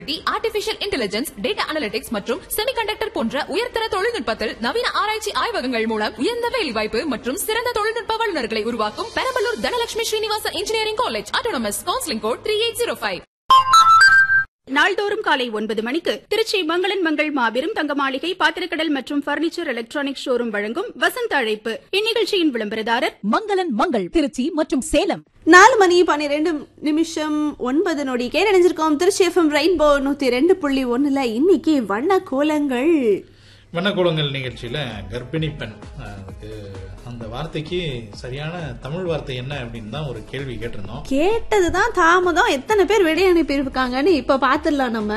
Artificial intelligence data analytics மற்றும் semiconductor போன்ற உயர்தர தொழில்நுட்பத்தில் நவீன ஆராய்ச்சி ஆய்வகங்கள் மூலம் உயர்ந்த வேலைவாய்ப்பு மற்றும் சிறந்த தொழில்நுட்ப வல்லுநர்களை உருவாக்கும் Perambalur Dhanalakshmi Srinivasa engineering college autonomous counselling code three eight zero five நாள்தோறும் காலை ஒன்பது மணிக்கு திருச்சி மங்களன் மங்கள் மாபெரும் தங்க மாளிகை பாத்திரக்கடல் மற்றும் பர்னிச்சர் எலக்ட்ரானிக் ஷோரூம் வழங்கும் வசந்த அழைப்பு இந்நிகழ்ச்சியின் விளம்பரதாரர் மங்களன் மங்கள் திருச்சி மற்றும் சேலம் நாலு மணி பன்னிரெண்டு நிமிஷம் ஒன்பது நொடி கேட்டணிஞ்சிருக்கோம் திருச்சி எஃப்எம் ரெயின்போ நூத்தி ரெண்டு புள்ளி ஒண்ணுல இன்னைக்கு வண்ண கோலங்கள் வண்ணக்கோலங்கள் நிகழ்ச்சியில கர்ப்பிணி பெண் அதுக்கு அந்த வார்த்தைக்கு சரியான தமிழ் வார்த்தை என்ன அப்படின்னு தான் ஒரு கேள்வி கேட்டிருந்தோம் கேட்டதுதான் தாமதம் எத்தனை பேர் விடை அனுப்பியிருக்காங்கன்னு இப்ப பாத்துடலாம் நம்ம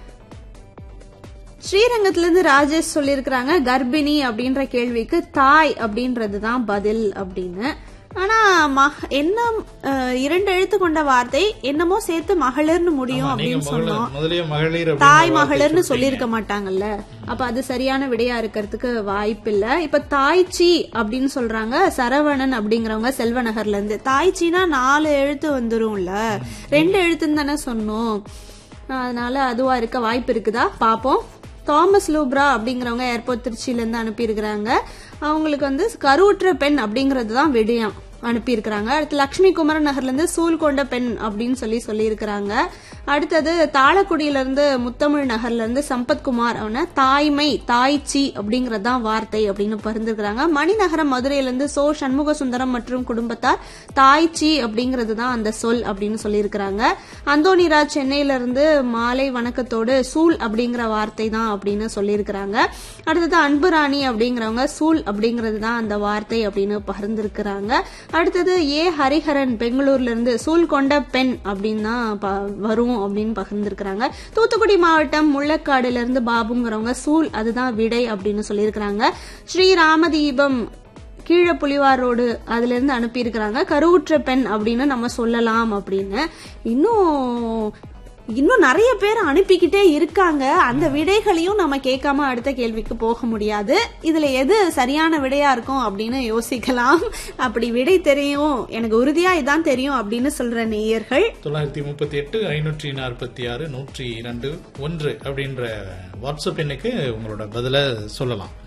ஸ்ரீரங்கத்துல இருந்து ராஜேஷ் சொல்லியிருக்கிறாங்க கர்ப்பிணி அப்படின்ற கேள்விக்கு தாய் அப்படின்றது தான் பதில் அப்படின்னு ஆனா மக என்ன அஹ், இரண்டு எழுத்து கொண்ட வார்த்தை என்னமோ சேர்த்து மகளிர்னு முடியும் ஆமா, நீங்க அப்படின்னு மகளிர் சொன்னோம் முதலிய மகளிர் அப்படின்ற தாய் வார்த்தை மகளிர்னு சொல்லிட்டீங்க. சொல்லியிருக்க மாட்டாங்கல்ல அப்ப அது சரியான விடையா இருக்கிறதுக்கு வாய்ப்பில்ல இப்ப தாய்ச்சி அப்படின்னு சொல்றாங்க சரவணன் அப்படிங்கிறவங்க செல்வநகர்ல இருந்து தாய்ச்சினா நாலு எழுத்து வந்துரும்ல ரெண்டு எழுத்துன்னு தானே சொன்னோம் அதனால அதுவா இருக்க வாய்ப்பு இருக்குதா பாப்போம் தாமஸ் லூப்ரா அப்படிங்கிறவங்க ஏர்போர்ட் திருச்சியில இருந்து அனுப்பியிருக்கிறாங்க அவங்களுக்கு வந்து கருவுற்ற பெண் அப்படிங்கிறது தான் விடயம் அனுப்பியிருக்கிறாங்க அடுத்து லக்ஷ்மி குமரன் நகர்ல இருந்து சூல் கொண்ட பெண் அப்படின்னு சொல்லி சொல்லியிருக்கிறாங்க அடுத்தது தாளக்குடியில இருந்து முத்தமிழ் நகர்ல இருந்து சம்பத்குமார் அவன தாய்மை தாய்ச்சி அப்படிங்கறது தான் வார்த்தை அப்படின்னு பகிர்ந்துருக்கிறாங்க மணிநகரம் மதுரையில இருந்து சோ சண்முக சுந்தரம் மற்றும் குடும்பத்தார் தாய்ச்சி அப்படிங்கிறது தான் அந்த சொல் அப்படின்னு சொல்லியிருக்கிறாங்க அந்தோனிராஜ் சென்னையில இருந்து மாலை வணக்கத்தோடு சூல் அப்படிங்கிற வார்த்தை தான் அப்படின்னு சொல்லியிருக்கிறாங்க அடுத்தது அன்புராணி அப்படிங்கிறவங்க சூல் அப்படிங்கிறது தான் அந்த வார்த்தை அப்படின்னு பகிர்ந்திருக்கிறாங்க அடுத்தது ஏ ஹரிஹரன் பெங்களூர்ல இருந்து சூல் கொண்ட பெண் அப்படின்னு தான் ப- வரும் அப்படின்னு பகிர்ந்திருக்கிறாங்க தூத்துக்குடி மாவட்டம் முள்ளக்காடுல இருந்து பாபுங்கிறவங்க சூல் அதுதான் விடை அப்படின்னு சொல்லியிருக்கிறாங்க ஸ்ரீ ராமதீபம் கீழே புலிவார் ரோடு அதுல இருந்து அனுப்பியிருக்கிறாங்க கருவுற்ற பெண் அப்படின்னு நம்ம சொல்லலாம் அப்படின்னு இன்னும் இன்னும் நிறைய பேர் அனுப்பிக்கிட்டே இருக்காங்க அந்த விடைகளையும் நம்ம கேட்காம அடுத்த கேள்விக்கு போக முடியாது இதுல எது சரியான விடையா இருக்கும் அப்படின்னு யோசிக்கலாம் அப்படி விடை தெரியும் எனக்கு உறுதியா இதான் தெரியும் அப்படின்னு சொல்ற நேயர்கள் தொள்ளாயிரத்தி முப்பத்தி எட்டு ஐநூற்றி நாற்பத்தி ஆறு நூற்றி இரண்டு ஒன்று அப்படின்ற வாட்ஸ்அப் எண்ணுக்கு உங்களோட பதில சொல்லலாம்